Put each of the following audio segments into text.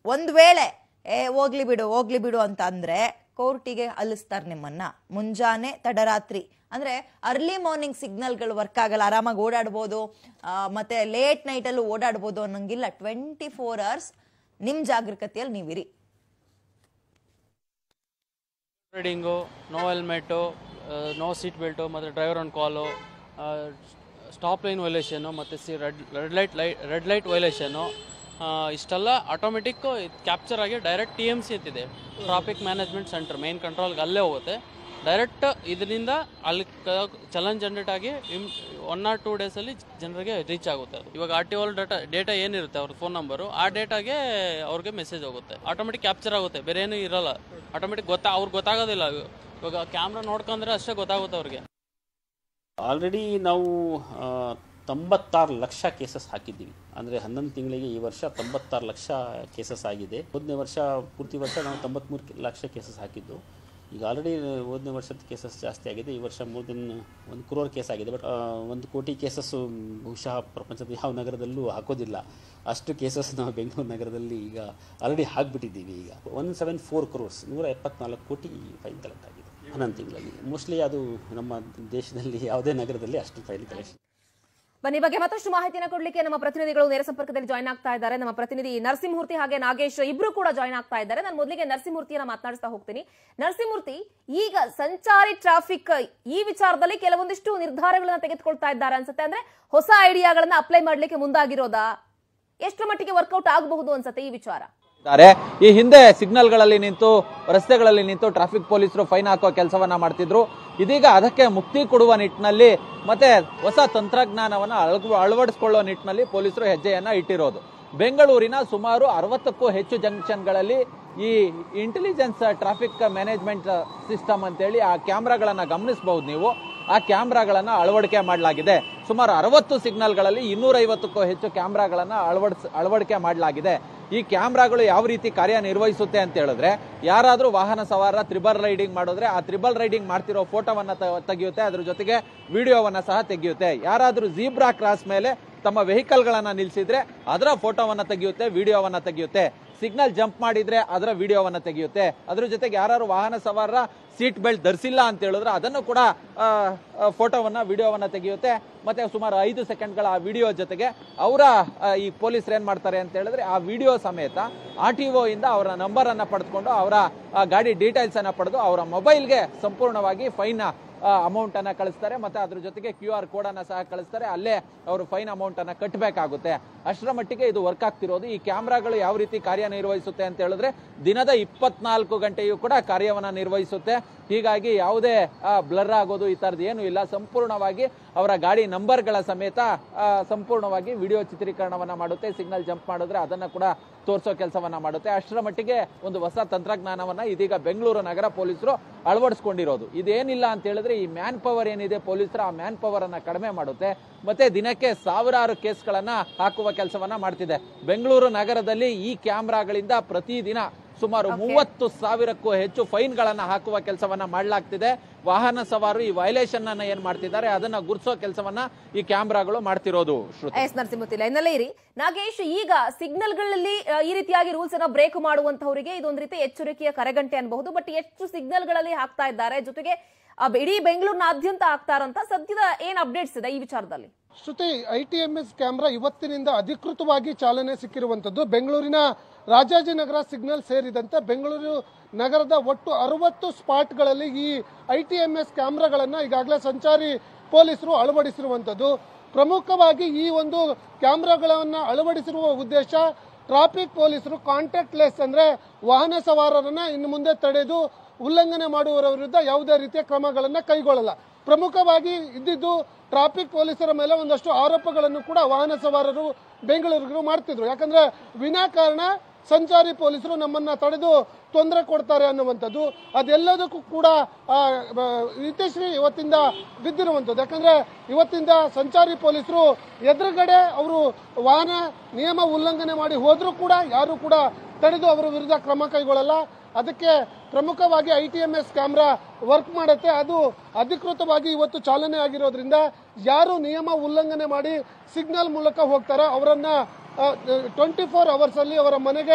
ಒಂದು ವೇಳೆ ಏ ಹೋಗ್ಲಿ ಬಿಡು ಹೋಗ್ಲಿ ಬಿಡು ಅಂತ ಅಂದ್ರೆ ಕೋರ್ಟಿಗೆ ಅಲಿಸ್ತಾರೆ ನಿಮ್ಮನ್ನ ಮುಂಜಾನೆ ತಡರಾತ್ರಿ ಅಂದ್ರೆ ಅರ್ಲಿ ಮಾರ್ನಿಂಗ್ ಸಿಗ್ನಲ್ಗಳು ವರ್ಕ್ ಆಗಲ್ಲ ಆರಾಮಾಗಿ ಓಡಾಡ್ಬೋದು ಆ, ಮತ್ತೆ ಲೇಟ್ ನೈಟಲ್ಲೂ ಓಡಾಡ್ಬೋದು ಅನ್ನೋಂಗಿಲ್ಲ ಟ್ವೆಂಟಿ ಫೋರ್ ಅವರ್ಸ್ ನಿಮ್ಮ ಜಾಗರೂಕತೆಯಲ್ಲಿ ನೀವಿರಿ riding no helmet no seat belt ಮತ್ತು driver on call stop line ವೈಲೇಷನ್ನು ಮತ್ತು ಸಿ ರೆಡ್ ರೆಡ್ ಲೈಟ್ ಲೈ ರೆಡ್ ಲೈಟ್ ವೈಲೇಷನ್ನು ಇಷ್ಟೆಲ್ಲ ಆಟೋಮೆಟಿಕ್ಕು ಕ್ಯಾಪ್ಚರ್ ಆಗಿ ಡೈರೆಕ್ಟ್ ಟಿ ಎಮ್ ಸಿ ಅಂತಿದೆ ಟ್ರಾಫಿಕ್ ಮ್ಯಾನೇಜ್ಮೆಂಟ್ ಸೆಂಟರ್ ಮೇನ್ ಕಂಟ್ರೋಲ್ಗೆ ಅಲ್ಲೇ ಹೋಗುತ್ತೆ ಡೈರೆಕ್ಟ್ ಇದರಿಂದ ಅಲ್ಲಿ ಚಲನ್ ಜನರೇಟ್ ಆಗಿ ಒನ್ ಆರ್ ಟೂ ಡೇಸಲ್ಲಿ ಜನರಿಗೆ ರೀಚ್ ಆಗುತ್ತೆ ಅದು ಇವಾಗ R T O data data ಏನಿರುತ್ತೆ ಅವ್ರ ಫೋನ್ ನಂಬರು ಆ ಡೇಟಾಗೆ ಅವ್ರಿಗೆ ಮೆಸೇಜ್ ಹೋಗುತ್ತೆ ಆಟೋಮೆಟಿಕ್ ಕ್ಯಾಪ್ಚರ್ ಆಗುತ್ತೆ ಬೇರೆ ಏನೂ ಇರಲ್ಲ ಆಟೋಮೆಟಿಕ್ ಗೊತ್ತಾ ಅವ್ರಿಗೆ ಗೊತ್ತಾಗೋದಿಲ್ಲ ಇವಾಗ ಕ್ಯಾಮ್ರಾ ನೋಡ್ಕೊಂಡ್ರೆ ಅಷ್ಟೇ ಗೊತ್ತಾಗುತ್ತೆ ಅವ್ರಿಗೆ ಆಲ್ರೆಡಿ ನಾವು ಆ, ತೊಂಬತ್ತಾರು ಲಕ್ಷ ಕೇಸಸ್ ಹಾಕಿದ್ದೀವಿ ಅಂದರೆ ಹನ್ನೊಂದು ತಿಂಗಳಿಗೆ ಈ ವರ್ಷ ತೊಂಬತ್ತಾರು ಲಕ್ಷ ಕೇಸಸ್ ಆಗಿದೆ ಹೋದನೇ ವರ್ಷ ಪೂರ್ತಿ ವರ್ಷ ನಾವು ತೊಂಬತ್ಮೂರು ಲಕ್ಷ ಕೇಸಸ್ ಹಾಕಿದ್ದು ಈಗ ಆಲ್ರೆಡಿ ಹೋದನೇ ವರ್ಷದ ಕೇಸಸ್ ಜಾಸ್ತಿ ಆಗಿದೆ ಈ ವರ್ಷ ಮೋರ್ ದೆನ್ ಒಂದು ಕ್ರೋರ್ ಕೇಸ್ ಆಗಿದೆ ಬಟ್ ಒಂದು ಕೋಟಿ ಕೇಸಸ್ಸು ಬಹುಶಃ ಪ್ರಪಂಚದ ಯಾವ ನಗರದಲ್ಲೂ ಹಾಕೋದಿಲ್ಲ ಅಷ್ಟು ಕೇಸಸ್ ನಾವು ಬೆಂಗಳೂರು ನಗರದಲ್ಲಿ ಈಗ ಆಲ್ರೆಡಿ ಹಾಕ್ಬಿಟ್ಟಿದ್ದೀವಿ ಈಗ ಒನ್ ಸೆವೆನ್ ಫೋರ್ ಕ್ರೋರ್ಸ್ ನೂರ ಎಪ್ಪತ್ನಾಲ್ಕು ಕೋಟಿ ಫೈನ್ ಕಲೆಕ್ಟ್ ಆಗಿದೆ ಹನ್ನೊಂದು ತಿಂಗಳಲ್ಲಿ ಮೋಸ್ಟ್ಲಿ ಅದು ನಮ್ಮ ದೇಶದಲ್ಲಿ ಯಾವುದೇ ನಗರದಲ್ಲಿ ಅಷ್ಟು ಫೈನ್ ಕಲೆಕ್ಷನ್ ಬನ್ನಿ ಈ ಬಗ್ಗೆ ಮತ್ತಷ್ಟು ಮಾಹಿತಿಯನ್ನು ಕೊಡ್ಲಿಕ್ಕೆ ನಮ್ಮ ಪ್ರತಿನಿಧಿಗಳು ನೇರ ಸಂಪರ್ಕದಲ್ಲಿ ಜಾಯ್ನ್ ಆಗ್ತಾ ಇದ್ದಾರೆ ನಮ್ಮ ಪ್ರತಿನಿಧಿ ನರಸಿಂಹಮೂರ್ತಿ ಹಾಗೆ ನಾಗೇಶ್ ಇಬ್ರು ಕೂಡ ಜಾಯ್ನ್ ಆಗ್ತಾ ಇದ್ದಾರೆ ನಾನು ಮೊದಲಿಗೆ ನರಸಿಂಹಮೂರ್ತಿಯನ್ನ ಮಾತನಾಡಿಸ್ತಾ ಹೋಗ್ತೀನಿ ನರಸಿಂಹಮೂರ್ತಿ ಈಗ ಸಂಚಾರಿ ಟ್ರಾಫಿಕ್ ಈ ವಿಚಾರದಲ್ಲಿ ಕೆಲವೊಂದಿಷ್ಟು ನಿರ್ಧಾರಗಳನ್ನ ತೆಗೆದುಕೊಳ್ತಾ ಇದ್ದಾರೆ ಅನ್ಸುತ್ತೆ ಅಂದ್ರೆ ಹೊಸ ಐಡಿಯಾಗಳನ್ನ ಅಪ್ಲೈ ಮಾಡ್ಲಿಕ್ಕೆ ಮುಂದಾಗಿರೋದಾ ಎಷ್ಟರ ಮಟ್ಟಿಗೆ ವರ್ಕೌಟ್ ಆಗಬಹುದು ಅನ್ಸುತ್ತೆ ಈ ವಿಚಾರ ಇದ್ದಾರೆ ಈ ಹಿಂದೆ ಸಿಗ್ನಲ್ಗಳಲ್ಲಿ ನಿಂತು ರಸ್ತೆಗಳಲ್ಲಿ ನಿಂತು ಟ್ರಾಫಿಕ್ ಪೊಲೀಸರು ಫೈನ್ ಹಾಕೋ ಕೆಲಸವನ್ನ ಮಾಡ್ತಿದ್ರು ಇದೀಗ ಅದಕ್ಕೆ ಮುಕ್ತಿ ಕೊಡುವ ನಿಟ್ಟಿನಲ್ಲಿ ಮತ್ತೆ ಹೊಸ ತಂತ್ರಜ್ಞಾನವನ್ನ ಅಳವ- ಅಳವಡಿಸಿಕೊಳ್ಳುವ ನಿಟ್ಟಿನಲ್ಲಿ ಪೊಲೀಸರು ಹೆಜ್ಜೆಯನ್ನ ಇಟ್ಟಿರೋದು ಬೆಂಗಳೂರಿನ ಸುಮಾರು ಅರವತ್ತಕ್ಕೂ ಹೆಚ್ಚು ಜಂಕ್ಷನ್ಗಳಲ್ಲಿ ಈ ಇಂಟೆಲಿಜೆನ್ಸ್ ಟ್ರಾಫಿಕ್ ಮ್ಯಾನೇಜ್ಮೆಂಟ್ ಸಿಸ್ಟಮ್ ಅಂತೇಳಿ ಆ ಕ್ಯಾಮ್ರಾಗಳನ್ನ ಗಮನಿಸಬಹುದು ನೀವು ಆ ಕ್ಯಾಮ್ರಾಗಳನ್ನ ಅಳವಡಿಕೆ ಮಾಡಲಾಗಿದೆ ಸುಮಾರು ಅರವತ್ತು ಸಿಗ್ನಲ್ಗಳಲ್ಲಿ ಇನ್ನೂರೈವತ್ತಕ್ಕೂ ಹೆಚ್ಚು ಕ್ಯಾಮ್ರಾಗಳನ್ನ ಅಳವಡಿಸ್ ಅಳವಡಿಕೆ ಮಾಡಲಾಗಿದೆ ಈ ಕ್ಯಾಮ್ರಾಗಳು ಯಾವ ರೀತಿ ಕಾರ್ಯನಿರ್ವಹಿಸುತ್ತೆ ಅಂತ ಹೇಳಿದ್ರೆ ಯಾರಾದ್ರೂ ವಾಹನ ಸವಾರ ತ್ರಿಬಲ್ ರೈಡಿಂಗ್ ಮಾಡಿದ್ರೆ ಆ ತ್ರಿಬಲ್ ರೈಡಿಂಗ್ ಮಾಡ್ತಿರೋ ಫೋಟೋವನ್ನ ತ- ತೆಗೆಯುತ್ತೆ ಅದ್ರ ಜೊತೆಗೆ ವಿಡಿಯೋವನ್ನ ಸಹ ತೆಗೆಯುತ್ತೆ ಯಾರಾದ್ರೂ ಜೀಬ್ರಾ ಕ್ರಾಸ್ ಮೇಲೆ ತಮ್ಮ ವೆಹಿಕಲ್ ಗಳನ್ನ ನಿಲ್ಸಿದ್ರೆ ಅದರ ಫೋಟೋವನ್ನ ತೆಗೆಯುತ್ತೆ ವಿಡಿಯೋವನ್ನ ತೆಗೆಯುತ್ತೆ ಸಿಗ್ನಲ್ ಜಂಪ್ ಮಾಡಿದ್ರೆ ಅದರ ವಿಡಿಯೋವನ್ನ ತೆಗೆಯುತ್ತೆ ಅದ್ರ ಜೊತೆಗೆ ಯಾರು ವಾಹನ ಸವಾರರ ಸೀಟ್ ಬೆಲ್ಟ್ ಧರಿಸಿಲ್ಲ ಅಂತ ಹೇಳಿದ್ರೆ ಅದನ್ನು ಕೂಡ ಆ, ಆ, ಫೋಟೋವನ್ನ ವಿಡಿಯೋವನ್ನ ತೆಗೆಯುತ್ತೆ ಮತ್ತೆ ಸುಮಾರು ಐದು ಸೆಕೆಂಡ್ಗಳ ಆ ವಿಡಿಯೋ ಜೊತೆಗೆ ಅವರ ಈ ಪೊಲೀಸರು ಏನ್ ಮಾಡ್ತಾರೆ ಅಂತ ಹೇಳಿದ್ರೆ ಆ ವಿಡಿಯೋ ಸಮೇತ ಆರ್ ಟಿ ಇಂದ ಅವರ ನಂಬರ್ ಅನ್ನ ಪಡೆದುಕೊಂಡು ಅವರ ಆ, ಗಾಡಿ ಡೀಟೇಲ್ಸ್ ಅನ್ನ ಪಡೆದು ಅವರ ಮೊಬೈಲ್ಗೆ ಸಂಪೂರ್ಣವಾಗಿ ಫೈನ್ ಅಮೌಂಟ್ ಅನ್ನ ಕಳಿಸ್ತಾರೆ ಮತ್ತೆ ಅದ್ರ ಜೊತೆಗೆ ಕ್ಯೂ ಆರ್ ಕೋಡ್ ಅನ್ನ ಸಹ ಕಳಿಸ್ತಾರೆ ಅಲ್ಲೇ ಅವರು ಫೈನ್ ಅಮೌಂಟ್ ಅನ್ನ ಕಟ್ಟಬೇಕಾಗುತ್ತೆ ಅಷ್ಟರ ಮಟ್ಟಿಗೆ ಇದು ವರ್ಕ್ ಆಗ್ತಿರೋದು ಈ ಕ್ಯಾಮ್ರಾಗಳು ಯಾವ ರೀತಿ ಕಾರ್ಯನಿರ್ವಹಿಸುತ್ತೆ ಅಂತ ಹೇಳಿದ್ರೆ ದಿನದ ಇಪ್ಪತ್ನಾಲ್ಕು ಗಂಟೆಯೂ ಕೂಡ ಕಾರ್ಯವನ್ನ ನಿರ್ವಹಿಸುತ್ತೆ ಹೀಗಾಗಿ ಯಾವುದೇ ಬ್ಲರ್ ಆಗೋದು ಈ ತರದ್ದು ಏನು ಇಲ್ಲ ಸಂಪೂರ್ಣವಾಗಿ ಅವರ ಗಾಡಿ ನಂಬರ್ಗಳ ಸಮೇತ ಆ, ಸಂಪೂರ್ಣವಾಗಿ ವಿಡಿಯೋ ಚಿತ್ರೀಕರಣವನ್ನ ಮಾಡುತ್ತೆ ಸಿಗ್ನಲ್ ಜಂಪ್ ಮಾಡಿದ್ರೆ ಅದನ್ನ ಕೂಡ ತೋರಿಸೋ ಕೆಲಸವನ್ನ ಮಾಡುತ್ತೆ ಅಷ್ಟರ ಮಟ್ಟಿಗೆ ಒಂದು ಹೊಸ ತಂತ್ರಜ್ಞಾನವನ್ನ ಇದೀಗ ಬೆಂಗಳೂರು ನಗರ ಪೊಲೀಸರು ಅಳವಡಿಸ್ಕೊಂಡಿರೋದು ಇದೇನಿಲ್ಲ ಅಂತ ಹೇಳಿದ್ರೆ ಈ ಮ್ಯಾನ್ ಪವರ್ ಏನಿದೆ ಪೊಲೀಸರ ಆ ಮ್ಯಾನ್ ಪವರ್ ಅನ್ನ ಕಡಿಮೆ ಮಾಡುತ್ತೆ ಮತ್ತೆ ದಿನಕ್ಕೆ ಸಾವಿರಾರು ಕೇಸ್ಗಳನ್ನ ಹಾಕುವ ಕೆಲಸವನ್ನ ಮಾಡ್ತಿದೆ ಬೆಂಗಳೂರು ನಗರದಲ್ಲಿ ಈ ಕ್ಯಾಮ್ರಾಗಳಿಂದ ಪ್ರತಿದಿನ ಸುಮಾರು ಮೂವತ್ತು ಸಾವಿರಕ್ಕೂ ಹೆಚ್ಚು ಫೈನ್ ಗಳನ್ನ ಹಾಕುವ ಕೆಲಸವನ್ನ ಮಾಡಲಾಗ್ತಿದೆ ವಾಹನ ಸವಾರರು ಈ ವೈಲೇಷನ್ ಅನ್ನ ಏನ್ ಮಾಡ್ತಿದ್ದಾರೆ ಅದನ್ನ ಗುರ್ಸೋ ಕೆಲಸವನ್ನ ಈ ಕ್ಯಾಮ್ರಾಗಳು ಮಾಡ್ತಿರೋದು ಶ್ರುತಿ ಎಸ್ ನರಸಿಂಹಮೂರ್ತಿ ಲೈನಲ್ಲೇ ಇರಿ ನಾಗೇಶ್ ಈಗ ಸಿಗ್ನಲ್ಗಳಲ್ಲಿ ಆ, ಈ ರೀತಿಯಾಗಿ ರೂಲ್ಸ್ ಅನ್ನ ಬ್ರೇಕ್ ಮಾಡುವಂತವರಿಗೆ ಇದೊಂದು ರೀತಿ ಎಚ್ಚರಿಕೆಯ ಕರೆಗಂಟೆ ಅನ್ಬಹುದು ಬಟ್ ಎಷ್ಟು ಸಿಗ್ನಲ್ಗಳಲ್ಲಿ ಹಾಕ್ತಾ ಇದ್ದಾರೆ ಜೊತೆಗೆ ಆ, ಇಡೀ ಬೆಂಗಳೂರಿನಾದ್ಯಂತ ಹಾಕ್ತಾರಂತ ಸದ್ಯದ ಏನ್ ಅಪ್ಡೇಟ್ಸ್ ಇದೆ ಈ ವಿಚಾರದಲ್ಲಿ Shruti I T M S camera ಇವತ್ತಿನಿಂದ ಅಧಿಕೃತವಾಗಿ ಚಾಲನೆ ಸಿಕ್ಕಿರುವಂತದ್ದು ಬೆಂಗಳೂರಿನ ರಾಜಾಜಿನಗರ ಸಿಗ್ನಲ್ ಸೇರಿದಂತೆ ಬೆಂಗಳೂರು ನಗರದ ಒಟ್ಟು ಅರವತ್ತು ಸ್ಪಾಟ್ಗಳಲ್ಲಿ ಈ ಐ ಟಿ ಎಂ ಎಸ್ ಕ್ಯಾಮ್ರಾಗಳನ್ನ ಈಗಾಗಲೇ ಸಂಚಾರಿ ಪೊಲೀಸರು ಅಳವಡಿಸಿರುವಂತದ್ದು ಪ್ರಮುಖವಾಗಿ ಈ ಒಂದು ಕ್ಯಾಮ್ರಾಗಳನ್ನ ಅಳವಡಿಸಿರುವ ಉದ್ದೇಶ ಟ್ರಾಫಿಕ್ ಪೊಲೀಸರು ಕಾಂಟ್ಯಾಕ್ಟ್ ಲೆಸ್ ಅಂದ್ರೆ ವಾಹನ ಸವಾರರನ್ನ ಇನ್ನು ಮುಂದೆ ತಡೆದು ಉಲ್ಲಂಘನೆ ಮಾಡುವವರ ವಿರುದ್ಧ ಯಾವುದೇ ರೀತಿಯ ಕ್ರಮಗಳನ್ನ ಕೈಗೊಳ್ಳಲ್ಲ ಪ್ರಮುಖವಾಗಿ ಇದ್ದಿದ್ದು ಟ್ರಾಫಿಕ್ ಪೊಲೀಸರ ಮೇಲೆ ಒಂದಷ್ಟು ಆರೋಪಗಳನ್ನು ಕೂಡ ವಾಹನ ಸವಾರರು ಬೆಂಗಳೂರಿಗರು ಮಾಡ್ತಿದ್ರು ಯಾಕಂದ್ರೆ ವಿನಾಕಾರಣ ಸಂಚಾರಿ ಪೊಲೀಸರು ನಮ್ಮನ್ನ ತಡೆದು ತೊಂದರೆ ಕೊಡ್ತಾರೆ ಅನ್ನುವಂಥದ್ದು ಅದೆಲ್ಲದಕ್ಕೂ ಕೂಡ ಆ, ಬ- ಇತಿಶ್ರೀ ಇವತ್ತಿಂದ ಬಿದ್ದಿರುವಂಥದ್ದು ಯಾಕಂದ್ರೆ ಇವತ್ತಿಂದ ಸಂಚಾರಿ ಪೊಲೀಸರು ಎದುರುಗಡೆ ಅವರು ವಾಹನ ನಿಯಮ ಉಲ್ಲಂಘನೆ ಮಾಡಿ ಹೋದ್ರೂ ಕೂಡ ಯಾರು ಕೂಡ ತಡೆದು ಅವರ ವಿರುದ್ಧ ಕ್ರಮ ಕೈಗೊಳ್ಳಲ್ಲ ಅದಕ್ಕೆ ಪ್ರಮುಖವಾಗಿ I T M S camera work ಮಾಡುತ್ತೆ ಅದು ಅಧಿಕೃತವಾಗಿ ಇವತ್ತು ಚಾಲನೆ ಆಗಿರೋದ್ರಿಂದ ಯಾರು ನಿಯಮ ಉಲ್ಲಂಘನೆ ಮಾಡಿ ಸಿಗ್ನಲ್ ಮೂಲಕ ಹೋಗ್ತಾರೋ ಅವರನ್ನ ಟ್ವೆಂಟಿ ಫೋರ್ ಅವರ್ಸ್ ಅಲ್ಲಿ ಅವರ ಮನೆಗೆ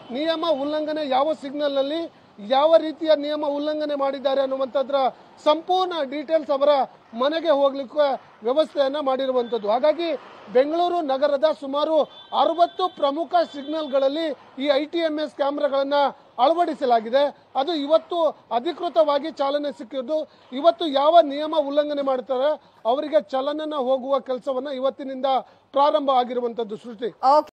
ನಿಯಮ ಉಲ್ಲಂಘನೆ ಯಾವ ಸಿಗ್ನಲ್ನಲ್ಲಿ ಯಾವ ರೀತಿಯ ನಿಯಮ ಉಲ್ಲಂಘನೆ ಮಾಡಿದ್ದಾರೆ ಅನ್ನುವಂಥದ್ರ ಸಂಪೂರ್ಣ ಡೀಟೇಲ್ಸ್ ಅವರ ಮನೆಗೆ ಹೋಗ್ಲಿಕ್ಕೆ ವ್ಯವಸ್ಥೆಯನ್ನ ಮಾಡಿರುವಂಥದ್ದು ಹಾಗಾಗಿ ಬೆಂಗಳೂರು ನಗರದ ಸುಮಾರು ಅರವತ್ತು ಪ್ರಮುಖ ಸಿಗ್ನಲ್ಗಳಲ್ಲಿ ಈ ಐ ಟಿ ಎಂ ಎಸ್ ಕ್ಯಾಮ್ರಾಗಳನ್ನ ಅಳವಡಿಸಲಾಗಿದೆ ಅದು ಇವತ್ತು ಅಧಿಕೃತವಾಗಿ ಚಾಲನೆ ಸಿಕ್ಕಿದ್ದು ಇವತ್ತು ಯಾವ ನಿಯಮ ಉಲ್ಲಂಘನೆ ಮಾಡ್ತಾರೆ ಅವರಿಗೆ ಚಲನನ ಹೋಗುವ ಕೆಲಸವನ್ನ ಇವತ್ತಿನಿಂದ ಪ್ರಾರಂಭ ಆಗಿರುವಂತದ್ದು ಸೃಷ್ಟಿ ಓಕೆ